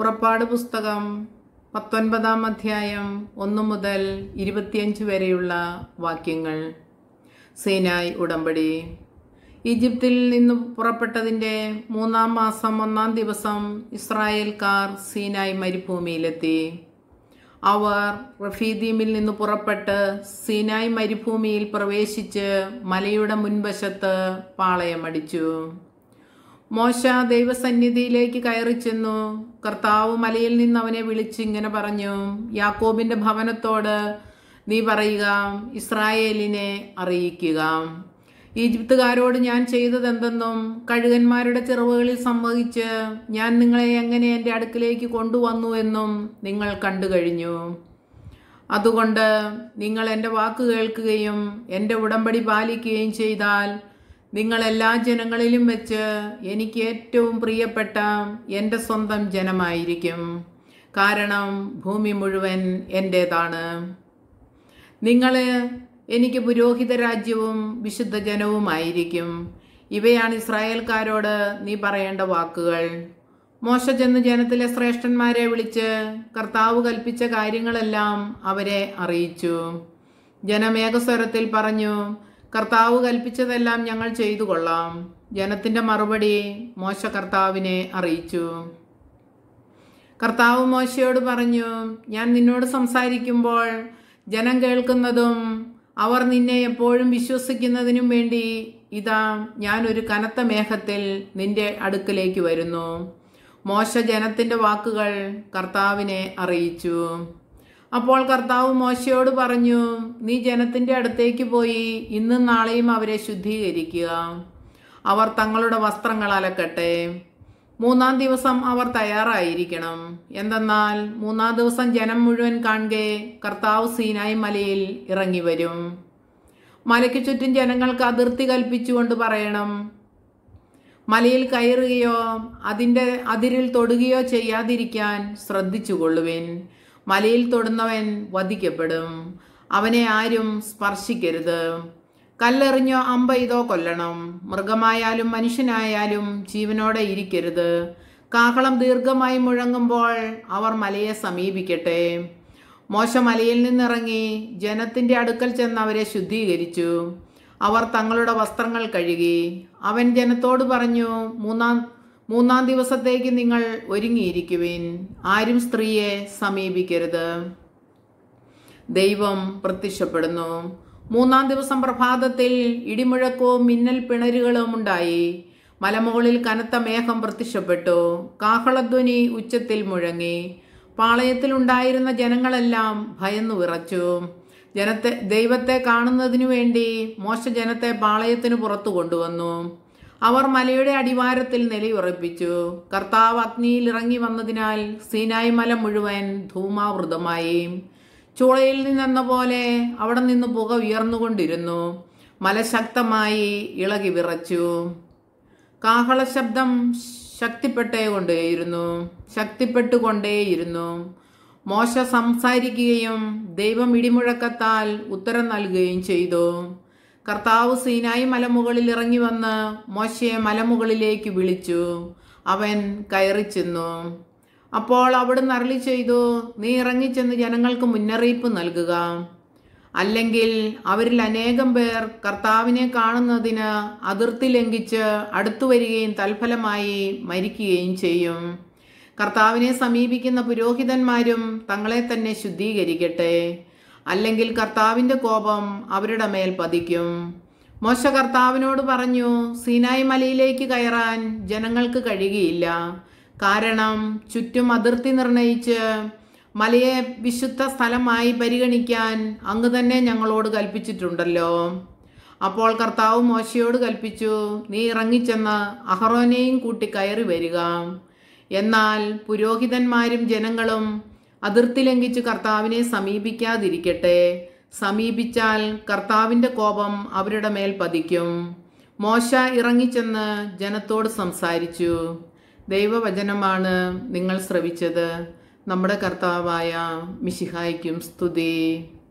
പുറപ്പാട് പുസ്തകം പത്തൊൻപതാം അധ്യായം ഒന്ന് മുതൽ ഇരുപത്തിയഞ്ച് വരെയുള്ള വാക്യങ്ങൾ സീനായ് ഉടമ്പടി ഈജിപ്തിൽ നിന്ന് പുറപ്പെട്ടതിൻ്റെ മൂന്നാം മാസം ഒന്നാം ദിവസം ഇസ്രായേൽക്കാർ സീനായ് മരുഭൂമിയിലെത്തി അവർ റഫീദീമിൽ നിന്ന് പുറപ്പെട്ട് സീനായ് മരുഭൂമിയിൽ പ്രവേശിച്ച് മലയുടെ മുൻവശത്ത് പാളയമടിച്ചു മോശ ദൈവസന്നിധിയിലേക്ക് കയറി ചെന്നു കർത്താവ് മലയിൽ നിന്ന് അവനെ വിളിച്ച് ഇങ്ങനെ പറഞ്ഞു യാക്കോബിന്റെ ഭവനത്തോട് നീ പറയുക ഇസ്രായേലിനെ അറിയിക്കുക ഈജിപ്തുകാരോട് ഞാൻ ചെയ്തതെന്തെന്നും കഴുകന്മാരുടെ ചിറവുകളിൽ സംവഹിച്ച് ഞാൻ നിങ്ങളെ എങ്ങനെ എൻ്റെ അടുക്കിലേക്ക് കൊണ്ടുവന്നു എന്നും നിങ്ങൾ കണ്ടു കഴിഞ്ഞു അതുകൊണ്ട് നിങ്ങൾ എൻ്റെ വാക്ക് കേൾക്കുകയും എൻ്റെ ഉടമ്പടി പാലിക്കുകയും ചെയ്താൽ നിങ്ങൾ എല്ലാ ജനങ്ങളിലും വെച്ച് എനിക്ക് ഏറ്റവും പ്രിയപ്പെട്ട എൻ്റെ സ്വന്തം ജനമായിരിക്കും കാരണം ഭൂമി മുഴുവൻ എൻ്റേതാണ് നിങ്ങൾ എനിക്ക് പുരോഹിത രാജ്യവും വിശുദ്ധ ജനവുമായിരിക്കും ഇവയാണ് ഇസ്രായേൽക്കാരോട് നീ പറയേണ്ട വാക്കുകൾ മോശ ചെന്ന് ജനത്തിലെ ശ്രേഷ്ഠന്മാരെ വിളിച്ച് കർത്താവ് കൽപ്പിച്ച കാര്യങ്ങളെല്ലാം അവരെ അറിയിച്ചു ജനമേഘസ്വരത്തിൽ പറഞ്ഞു കർത്താവ് കൽപ്പിച്ചതെല്ലാം ഞങ്ങൾ ചെയ്തു കൊള്ളാം ജനത്തിന്റെ മറുപടി മോശ കർത്താവിനെ അറിയിച്ചു കർത്താവ് മോശയോട് പറഞ്ഞു ഞാൻ നിന്നോട് സംസാരിക്കുമ്പോൾ ജനം കേൾക്കുന്നതും അവർ നിന്നെ എപ്പോഴും വിശ്വസിക്കുന്നതിനും വേണ്ടി ഇതാ ഞാൻ ഒരു കനത്ത മേഘത്തിൽ നിന്റെ അടുക്കലേക്ക് വരുന്നു മോശ ജനത്തിന്റെ വാക്കുകൾ കർത്താവിനെ അറിയിച്ചു അപ്പോൾ കർത്താവ് മോശയോട് പറഞ്ഞു നീ ജനത്തിന്റെ അടുത്തേക്ക് പോയി ഇന്നും നാളെയും അവരെ ശുദ്ധീകരിക്കുക അവർ തങ്ങളുടെ വസ്ത്രങ്ങൾ അലക്കട്ടെ മൂന്നാം ദിവസം അവർ തയ്യാറായിരിക്കണം എന്തെന്നാൽ മൂന്നാം ദിവസം ജനം മുഴുവൻ കാണുകെ കർത്താവ് സീനായി മലയിൽ ഇറങ്ങി വരും മലയ്ക്ക് ചുറ്റും ജനങ്ങൾക്ക് അതിർത്തി കൽപ്പിച്ചുകൊണ്ട് പറയണം മലയിൽ കയറുകയോ അതിൻ്റെ അതിരിൽ തൊടുകയോ ചെയ്യാതിരിക്കാൻ ശ്രദ്ധിച്ചുകൊള്ളുവിൻ മലയിൽ തൊടുന്നവൻ വധിക്കപ്പെടും അവനെ ആരും സ്പർശിക്കരുത് കല്ലെറിഞ്ഞോ അമ്പെയ്തോ കൊല്ലണം മൃഗമായാലും മനുഷ്യനായാലും ജീവനോടെ ഇരിക്കരുത് കാഹളം ദീർഘമായി മുഴങ്ങുമ്പോൾ അവർ മലയെ സമീപിക്കട്ടെ മോശ മലയിൽ നിന്നിറങ്ങി ജനത്തിന്റെ അടുക്കൽ ചെന്ന് അവരെ ശുദ്ധീകരിച്ചു അവർ തങ്ങളുടെ വസ്ത്രങ്ങൾ കഴുകി അവൻ ജനത്തോട് പറഞ്ഞു മൂന്നാം മൂന്നാം ദിവസത്തേക്ക് നിങ്ങൾ ഒരുങ്ങിയിരിക്കുവിൻ ആരും സ്ത്രീയെ സമീപിക്കരുത് ദൈവം പ്രത്യക്ഷപ്പെടുന്നു മൂന്നാം ദിവസം പ്രഭാതത്തിൽ ഇടിമുഴക്കവും മിന്നൽ പിണരുകളും ഉണ്ടായി മലമുകളിൽ കനത്ത മേഘം പ്രത്യക്ഷപ്പെട്ടു കാഹളധ്വനി ഉച്ചത്തിൽ മുഴങ്ങി പാളയത്തിലുണ്ടായിരുന്ന ജനങ്ങളെല്ലാം ഭയന്നു വിറച്ചു ജനത്തെ ദൈവത്തെ കാണുന്നതിനു വേണ്ടി മോശ ജനത്തെ പാളയത്തിന് പുറത്തു കൊണ്ടുവന്നു അവർ മലയുടെ അടിവാരത്തിൽ നിലയുറപ്പിച്ചു കർത്താവ് അഗ്നിയിൽ ഇറങ്ങി വന്നതിനാൽ സീനായി മല മുഴുവൻ ധൂമാവൃതമായി ചൂളയിൽ നിന്നെന്ന പോലെ അവിടെ നിന്ന് പുക ഉയർന്നുകൊണ്ടിരുന്നു മല ശക്തമായി ഇളകി വിറച്ചു കാഹള ശബ്ദം ശക്തിപ്പെട്ടേ കൊണ്ടേയിരുന്നു ശക്തിപ്പെട്ടുകൊണ്ടേയിരുന്നു മോശ സംസാരിക്കുകയും ദൈവം ഇടിമുഴക്കത്താൽ ഉത്തരം നൽകുകയും ചെയ്തു കർത്താവ് സീനായി മലമുകളിൽ ഇറങ്ങി വന്ന് മോശയെ മലമുകളിലേക്ക് വിളിച്ചു അവൻ കയറി ചെന്നു അപ്പോൾ അവിടുന്ന് അരളി ചെയ്തു നീ ഇറങ്ങിച്ചെന്ന് ജനങ്ങൾക്ക് മുന്നറിയിപ്പ് നൽകുക അല്ലെങ്കിൽ അവരിൽ അനേകം പേർ കർത്താവിനെ കാണുന്നതിന് അതിർത്തി ലംഘിച്ച് അടുത്തു വരികയും തൽഫലമായി മരിക്കുകയും ചെയ്യും കർത്താവിനെ സമീപിക്കുന്ന പുരോഹിതന്മാരും തങ്ങളെ തന്നെ ശുദ്ധീകരിക്കട്ടെ അല്ലെങ്കിൽ കർത്താവിൻ്റെ കോപം അവരുടെ മേൽ പതിക്കും മോശ കർത്താവിനോട് പറഞ്ഞു സീനായി മലയിലേക്ക് കയറാൻ ജനങ്ങൾക്ക് കഴിയുകയില്ല കാരണം ചുറ്റും അതിർത്തി നിർണയിച്ച് മലയെ വിശുദ്ധ സ്ഥലമായി പരിഗണിക്കാൻ അങ്ങ് തന്നെ ഞങ്ങളോട് കൽപ്പിച്ചിട്ടുണ്ടല്ലോ അപ്പോൾ കർത്താവ് മോശയോട് കൽപ്പിച്ചു നീ ഇറങ്ങിച്ചെന്ന് അഹറോനെയും കൂട്ടി കയറി വരിക എന്നാൽ പുരോഹിതന്മാരും ജനങ്ങളും അതിർത്തി ലംഘിച്ച് കർത്താവിനെ സമീപിക്കാതിരിക്കട്ടെ സമീപിച്ചാൽ കർത്താവിൻ്റെ കോപം അവരുടെ മേൽ പതിക്കും മോശ ഇറങ്ങിച്ചെന്ന് ജനത്തോട് സംസാരിച്ചു ദൈവവചനമാണ് നിങ്ങൾ ശ്രവിച്ചത് നമ്മുടെ കർത്താവായ മിശിഹായ്ക്കും സ്തുതി